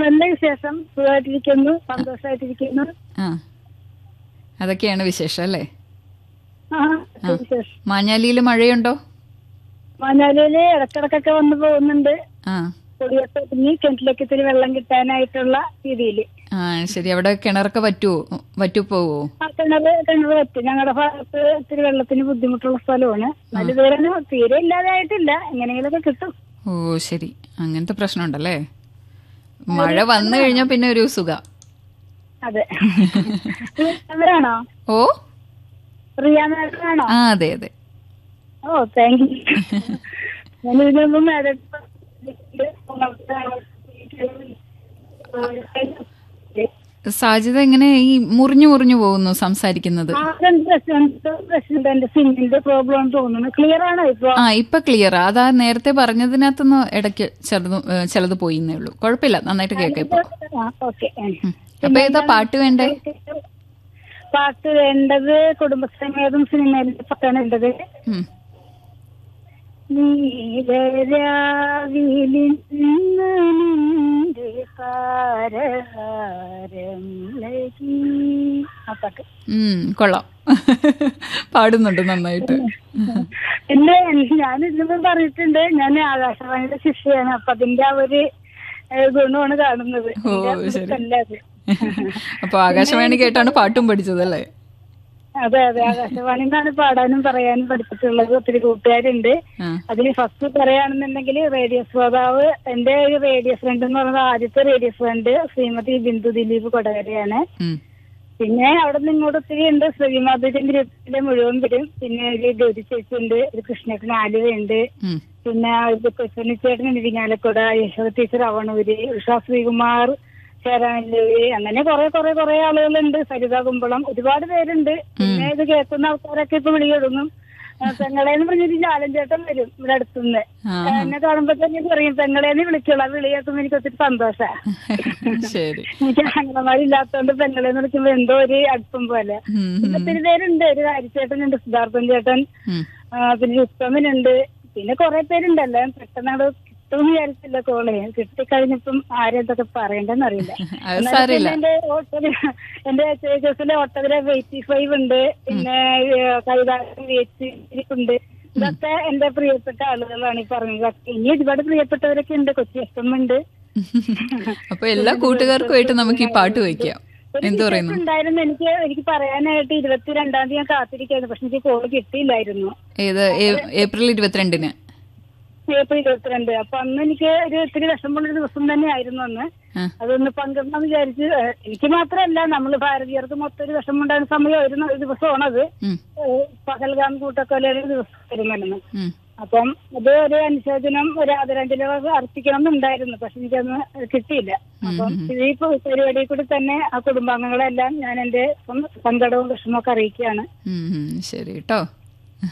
നല്ല വിശേഷം സുഖമായിട്ടിരിക്കുന്നു സന്തോഷമായിട്ടിരിക്കുന്നു ആ അതൊക്കെയാണ് വിശേഷം അല്ലേ ആ വിശേഷം മാഞ്ഞാലിയിൽ മഴയുണ്ടോ മാഞ്ഞാലിയില് ഇടക്കിടക്കൊക്കെ വന്നു പോകുന്നുണ്ട് ആ പൊടിയൊക്കെ ഒതുങ്ങി കിണറ്റിലേക്ക് ഇത്തിരി വെള്ളം കിട്ടാനായിട്ടുള്ള രീതിയിൽ ആ ശരി അവിടെ കിണറൊക്കെ വറ്റുവോ വറ്റു പോവോ ആ കിണറ് കിണറ് പറ്റും ഞങ്ങളുടെ ഭാഗത്ത് ഇത്തിരി വെള്ളത്തിന് ബുദ്ധിമുട്ടുള്ള സ്ഥലമാണ് നല്ല ഇതുവരെ തീരെ ഇല്ലാതെ ആയിട്ടില്ല എങ്ങനെയെങ്കിലൊക്കെ കിട്ടും ഓ ശരി അങ്ങനത്തെ പ്രശ്നമുണ്ടല്ലേ മഴ വന്നു കഴിഞ്ഞാൽ പിന്നെ ഒരു സുഖ അതെ അവരാണോ ഓ റിയ മാഡമാണോ ആ അതെ അതെ ഓ താങ്ക് യു ഞാൻ ഇതിനു മുമ്പ് മാഡം സാധ്യത എങ്ങനെ ഈ മുറിഞ്ഞു മുറിഞ്ഞു പോകുന്നു സംസാരിക്കുന്നത് പ്രശ്നമുണ്ട് എന്റെ സിമ്മിന്റെ പ്രോബ്ലം തോന്നുന്നു ക്ലിയർ ആണോ ഇപ്പൊ ആ ഇപ്പൊ ക്ലിയർ അതാ നേരത്തെ പറഞ്ഞതിനകത്തുനിന്ന് ഇടയ്ക്ക് ചെറുത് ഏ, ചിലത് പോയിന്നേ ഉള്ളൂ കുഴപ്പമില്ല നന്നായിട്ട് കേൾക്കാം ഇപ്പൊ ഓക്കെ അപ്പൊ ഏതാ പാട്ട് വേണ്ടേ പാട്ട് വേണ്ടത് കുടുംബസമേതം സിനിമയിലെ പാട്ടാണ് വേണ്ടത് ഉം. നീലരാവിലിന്റെ പാരഹാരം ലഹി ആ പാട്ട് ഉം, കൊള്ളാം പാടുന്നുണ്ട് നന്നായിട്ട് പിന്നെ ഞാൻ ഇതിനും പറഞ്ഞിട്ടുണ്ട് ഞാൻ ആകാശവാണിയുടെ ശിഷ്യയാണ് അപ്പൊ അതിന്റെ ആ ഒരു ഏഹ്, ഗുണമാണ് കാണുന്നത് ഓ, എന്റെ ശരി. അല്ല അത്. അപ്പൊ ആകാശവാണി കേട്ടാണ് പാട്ടും പഠിച്ചത് അല്ലേ അതെ അതെ ആകാശവാണി നിന്നാണ് പാടാനും പറയാനും പഠിച്ചിട്ടുള്ളത് ഒത്തിരി കൂട്ടുകാരുണ്ട് ആ അതിൽ ഫസ്റ്റ് പറയുകയാണെന്നുണ്ടെങ്കിൽ റേഡിയോ ശ്രോതാവ് എന്റെ ഒരു റേഡിയോ ഫ്രണ്ട് എന്ന് പറയുന്നത് ആദ്യത്തെ റേഡിയോ ഫ്രണ്ട് ശ്രീമതി ബിന്ദു ദിലീപ് കൊടകരയാണ് ഉം. പിന്നെ അവിടെ നിന്ന് ഇങ്ങോട്ട് ഒത്തിരി ഉണ്ട് ശ്രീമാധുര്യം ഗ്രൂപ്പിലെ മുഴുവൻ വരും പിന്നെ ഒരു ഗൗരി ചേച്ചി ഉണ്ട് ഒരു കൃഷ്ണേട്ടൻ ആലുവയുണ്ട് ഉം. പിന്നെ ഒരു കൊച്ചനിച്ചേട്ടൻ ഇരിങ്ങാലക്കുട യശോദ ടീച്ചർ അവണൂര് ഉഷാ ശ്രീകുമാർ ചേരാനല്ലൂര് അങ്ങനെ കുറെ കുറെ കുറെ ആളുകളുണ്ട് സരിത കുമ്പളം ഒരുപാട് പേരുണ്ട് പിന്നെ ഇത് കേൾക്കുന്ന ആൾക്കാരൊക്കെ ഇപ്പൊ വിളി തുടങ്ങും പെങ്ങളേന്ന് പറഞ്ഞൊരു ജാലൻ ചേട്ടൻ വരും ഇവിടെ അടുത്തുനിന്ന് ആ എന്നെ കാണുമ്പോ തന്നെ പറയും പെങ്ങളേന്ന് വിളിക്കുള്ളൂ ആ വിളി കേൾക്കുമ്പോ എനിക്ക് ഒത്തിരി സന്തോഷാ ശരി എനിക്ക് ആംഗളമാരില്ലാത്തോണ്ട് പെങ്ങളേന്ന് വിളിക്കുമ്പോ എന്തോ ഒരു അടുപ്പം പോലെ ഉം, പിന്നെ ഉം, ഒത്തിരി പേരുണ്ട് ഒരു ഹരിച്ചേട്ടനുണ്ട് സിദ്ധാർത്ഥൻ ചേട്ടൻ ഉം. ആ, പിന്നെ ഉത്തമനുണ്ട് പിന്നെ കുറെ പേരുണ്ടല്ലോ പെട്ടെന്ന് അവിടെ കിട്ടും വിചാരിച്ചില്ല കോള് കിട്ടിക്കഴിഞ്ഞപ്പം ആരും എന്തൊക്കെ പറയണ്ടെന്ന് അറിയില്ല അത് സാരമില്ല എന്റെ ഓട്ടോഗ്ര എന്റെ ചേച്ചസിലെ ഓട്ടോഗ്രാഫ് എയ്റ്റി ഫൈവ് ഉണ്ട് പിന്നെ കൈതാരം ഉണ്ട് ഇതൊക്കെ എന്റെ പ്രിയപ്പെട്ട ആളുകളാണ് ഈ പറഞ്ഞത് ഇനി ഒരുപാട് പ്രിയപ്പെട്ടവരൊക്കെ ഉണ്ട് കൊച്ചി എഫ് എം ഉണ്ട് അപ്പൊ എല്ലാ കൂട്ടുകാർക്കുമായിട്ട് നമുക്ക് ഈ പാട്ട് വയ്ക്കാം ഒരു എന്തു പറയുന്നു വിശേഷം ഉണ്ടായിരുന്നു എനിക്ക് എനിക്ക് പറയാനായിട്ട് ഇരുപത്തിരണ്ടാം തീയതി ഞാൻ കാത്തിരിക്കായിരുന്നു പക്ഷെ എനിക്ക് കോള് കിട്ടിയില്ലായിരുന്നു ഏത് ഏ- ഏപ്രിൽ ഇരുപത്തിരണ്ടിന് ഏപ്രിൽ ഇരുപത്തിരണ്ട് അപ്പൊ അന്ന് എനിക്ക് ഒരു ഒത്തിരി വിഷമമുള്ള ഒരു ദിവസം തന്നെ ആയിരുന്നു അന്ന് ആ. അതൊന്ന് പങ്കിടണമെന്ന് വിചാരിച്ച് ഏഹ്, എനിക്ക് മാത്രമല്ല നമ്മൾ ഭാരതീയർക്ക് മൊത്തം ഒരു വിഷമമുണ്ടാകുന്ന സമയം ഒരു ന- ഒരു ദിവസമാണത് ഉം, ഏഹ്, പകൽഗാം കൂട്ടക്കൊലയുടെ ഒരു ദിവസം വരുമല്ലെന്ന് ഉം. അപ്പം അത് ഒരു അനുശോചനം ഒരു ആദരാഞ്ജലി അർപ്പിക്കണം എന്നുണ്ടായിരുന്നു പക്ഷെ എനിക്കന്ന് കിട്ടിയില്ല അപ്പം ഈ പ- പരിപാടിയിൽ കൂടി തന്നെ ആ കുടുംബാംഗങ്ങളെല്ലാം ഞാൻ എന്റെ സ്വന്തം സങ്കടവും വിഷമമൊക്കെ അറിയിക്കുകയാണ് ഉം, ഉം. ശരി കേട്ടോ